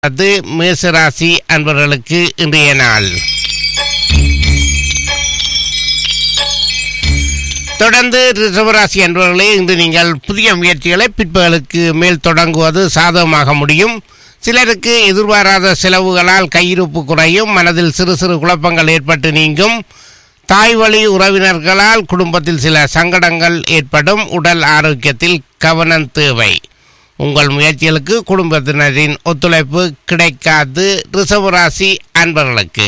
அது மேசராசி அன்பர்களுக்கு இன்றைய நாள் தொடர்ந்து ரிசவராசி அன்பர்களே இன்று நீங்கள் புதிய முயற்சிகளை பிற்பகலுக்கு மேல் தொடங்குவது சாதகமாக முடியும் சிலருக்கு எதிர்பாராத செலவுகளால் கையிருப்பு குறையும் மனதில் சிறு சிறு குழப்பங்கள் ஏற்பட்டு நீங்கும் தாய் வழி உறவினர்களால் குடும்பத்தில் சில சங்கடங்கள் ஏற்படும் உடல் ஆரோக்கியத்தில் கவனம் தேவை உங்கள் முயற்சிகளுக்கு குடும்பத்தினரின் ஒத்துழைப்பு கிடைக்காது ரிசவராசி அன்பர்களுக்கு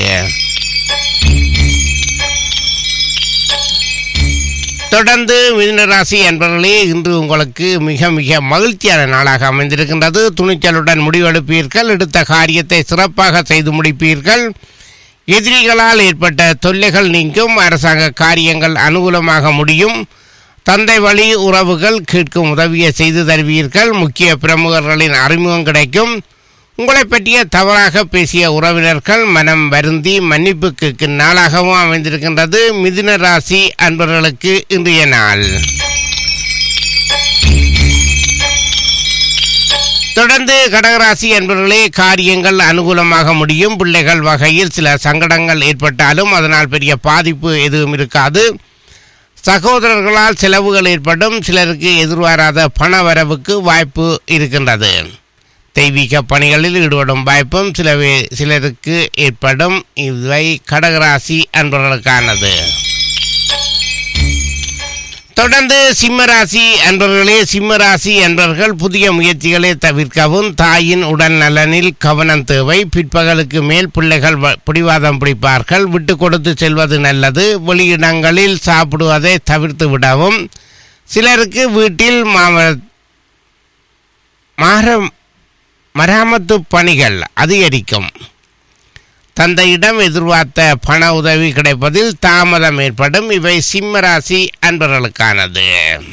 தொடர்ந்து மிதுனராசி அன்பர்களே இன்று உங்களுக்கு மிக மிக மகிழ்ச்சியான நாளாக அமைந்திருக்கின்றது துணிச்சலுடன் முடிவெடுப்பீர்கள் எடுத்த காரியத்தை சிறப்பாக செய்து முடிப்பீர்கள் எதிரிகளால் ஏற்பட்ட தொல்லைகள் நீங்கும் அரசாங்க காரியங்கள் அனுகூலமாக முடியும் தந்தை வழி உறவுகள் கேட்கும் உதவியை செய்து தருவீர்கள் முக்கிய பிரமுகர்களின் அறிமுகம் கிடைக்கும் உங்களை பற்றிய தவறாக பேசிய உறவினர்கள் மனம் வருந்தி மன்னிப்பு கேட்கும் நாளாகவும் அமைந்திருக்கின்றது மிதுன ராசி அன்பர்களுக்கு இன்றைய நாள் தொடர்ந்து கடகராசி என்பவர்களே காரியங்கள் அனுகூலமாக முடியும் பிள்ளைகள் வகையில் சில சங்கடங்கள் ஏற்பட்டாலும் அதனால் பெரிய பாதிப்பு எதுவும் இருக்காது சகோதரர்களால் செலவுகள் ஏற்படும் சிலருக்கு எதிர்பாராத பண வரவுக்கு வாய்ப்பு இருக்கின்றது தெய்வீக பணிகளில் ஈடுபடும் வாய்ப்பும் சில சிலருக்கு ஏற்படும் இவை கடகராசி அன்பர்களுக்கானது தொடர்ந்து சிம்மராசி அன்பர்களே சிம்மராசி அன்பர்கள் புதிய முயற்சிகளை தவிர்க்கவும் தாயின் உடல் நலனில் கவனம் தேவை பிற்பகலுக்கு மேல் பிள்ளைகள் வ- பிடிவாதம் பிடிப்பார்கள் விட்டு கொடுத்து செல்வது நல்லது வெளியிடங்களில் சாப்பிடுவதை தவிர்த்து விடவும் சிலருக்கு வீட்டில் மாம மாற மராமத்து பணிகள் அதிகரிக்கும் தந்தையிடம் எதிர்பார்த்த பண உதவி கிடைப்பதில் தாமதம் ஏற்படும் இவை சிம்மராசி அன்பர்களுக்கானது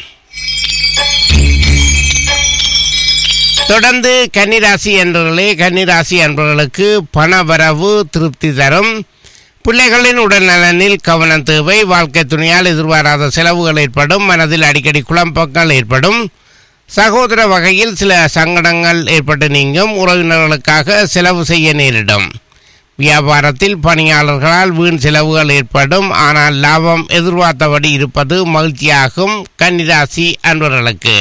தொடர்ந்து கன்னிராசி என்பவர்களே கன்னிராசி அன்பர்களுக்கு பண வரவு திருப்தி தரும் பிள்ளைகளின் உடல்நலனில் கவனம் தேவை வாழ்க்கை துணையால் எதிர்பாராத செலவுகள் ஏற்படும் மனதில் அடிக்கடி குழப்பங்கள் ஏற்படும் சகோதர வகையில் சில சங்கடங்கள் ஏற்பட்டு நீங்கும் உறவினர்களுக்காக செலவு செய்ய நேரிடும் வியாபாரத்தில் பணியாளர்களால் வீண் செலவுகள் ஏற்படும் ஆனால் லாபம் எதிர்பார்த்தபடி இருப்பது மகிழ்ச்சியாகும் கன்னிராசி அன்பர்களுக்கு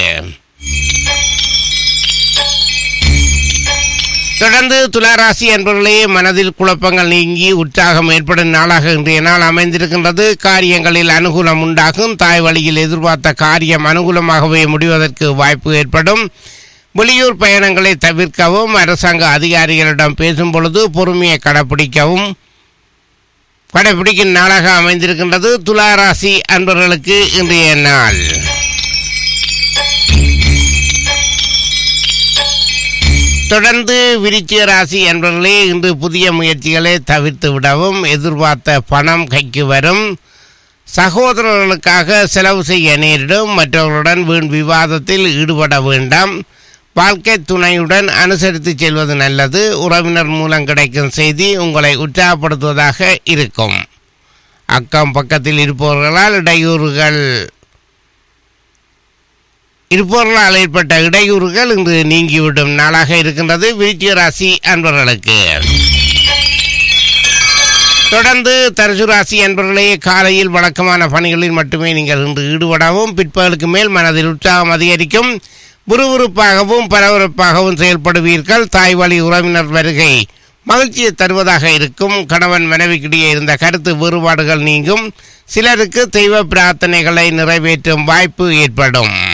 தொடர்ந்து துளாராசி என்பவர்களே மனதில் குழப்பங்கள் நீங்கி உற்சாகம் ஏற்படும் நாளாக இன்றைய நாள் அமைந்திருக்கின்றது காரியங்களில் அனுகூலம் உண்டாகும் தாய் வழியில் எதிர்பார்த்த காரியம் அனுகூலமாகவே முடிவதற்கு வாய்ப்பு ஏற்படும் வெளியூர் பயணங்களை தவிர்க்கவும் அரசாங்க அதிகாரிகளிடம் பேசும் பொழுது பொறுமையை கடைப்பிடிக்கவும் கடைபிடிக்கும் நாளாக அமைந்திருக்கின்றது துளாராசி அன்பர்களுக்கு இன்றைய நாள் தொடர்ந்து விருச்சிக ராசி என்பவர்களே இன்று புதிய முயற்சிகளை தவிர்த்து விடவும் எதிர்பார்த்த பணம் கைக்கு வரும் சகோதரர்களுக்காக செலவு செய்ய நேரிடும் மற்றவர்களுடன் வீண் விவாதத்தில் ஈடுபட வேண்டாம் வாழ்க்கை துணையுடன் அனுசரித்து செல்வது நல்லது உறவினர் மூலம் கிடைக்கும் செய்தி உங்களை உற்சாகப்படுத்துவதாக இருக்கும் அக்கம் பக்கத்தில் இருப்பவர்களால் இடையூறுகள் இருப்பவர்களால் ஏற்பட்ட இடையூறுகள் இன்று நீங்கிவிடும் நாளாக இருக்கின்றது விருச்சிக ராசி அன்பர்களுக்கு தொடர்ந்து தரிசு ராசி அன்பர்களே காலையில் வழக்கமான பணிகளில் மட்டுமே நீங்கள் இன்று ஈடுபடவும் பிற்பகலுக்கு மேல் மனதில் உற்சாகம் அதிகரிக்கும் விறுவிறுப்பாகவும் பரபரப்பாகவும் செயல்படுவீர்கள் தாய் வழி உறவினர் வருகை மகிழ்ச்சியை தருவதாக இருக்கும் கணவன் மனைவிக்கிடையே இருந்த கருத்து வேறுபாடுகள் நீங்கும் சிலருக்கு தெய்வ பிரார்த்தனைகளை நிறைவேற்றும் வாய்ப்பு ஏற்படும்